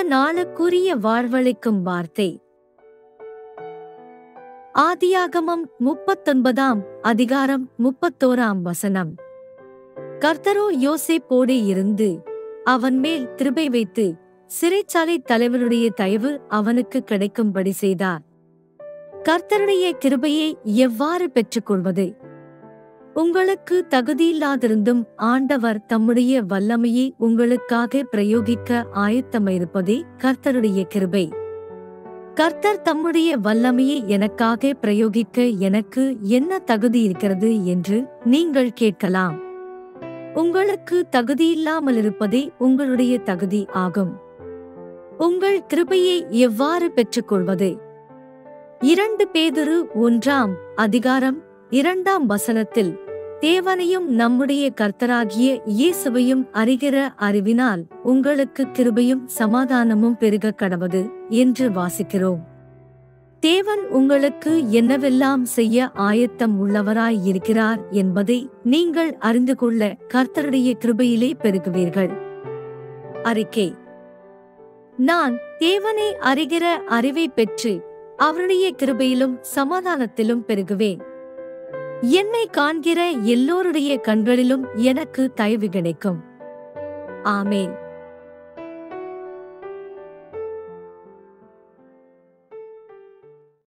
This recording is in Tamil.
நாளுக்குரிய வாழ்வளிக்கும் வார்த்தை ஆதியாகமம் முப்பத்தொன்பதாம் அதிகாரம் முப்பத்தோராம் வசனம் கர்த்தரோ யோசேப்போடே இருந்து அவன் மேல் கிருபை வைத்து சிறைச்சாலை தலைவருடைய தயவு அவனுக்கு கிடைக்கும்படி செய்தார் கர்த்தருடைய கிருபையை எவ்வாறு பெற்றுக்கொள்வது உங்களுக்கு தகுதியில்லாதிருந்தும் ஆண்டவர் தம்முடைய வல்லமையை உங்களுக்காக பிரயோகிக்க ஆயத்தமிருப்பதே கர்த்தருடைய கிருபை கர்த்தர் தம்முடைய வல்லமையை எனக்காக பிரயோகிக்க எனக்கு என்ன தகுதி இருக்கிறது என்று நீங்கள் கேட்கலாம் உங்களுக்கு தகுதியில்லாமல் இருப்பதே உங்களுடைய தகுதி ஆகும் உங்கள் கிருபையை எவ்வாறு பெற்றுக்கொள்வது இரண்டு பேதுரு ஒன்றாம் அதிகாரம் இரண்டாம் வசனத்தில் தேவனையும் நம்முடைய கர்த்தராகிய இயேசுவையும் அறிகிற அறிவினால் உங்களுக்கு கிருபையும் சமாதானமும் பெருக கடவது என்று வாசிக்கிறோம் தேவன் உங்களுக்கு என்னவெல்லாம் செய்ய ஆயத்தம் உள்ளவராய் இருக்கிறார் என்பதை நீங்கள் அறிந்து கொள்ள கர்த்தருடைய கிருபையிலே பெருகுவீர்கள் அறிக்கை நான் தேவனை அறிகிற அறிவை பெற்று அவருடைய கிருபையிலும் சமாதானத்திலும் பெருகுவேன் என்னை காண்கிற எல்லோருடைய கண்களிலும் எனக்கு தயவு கிடைக்கும் ஆமேன்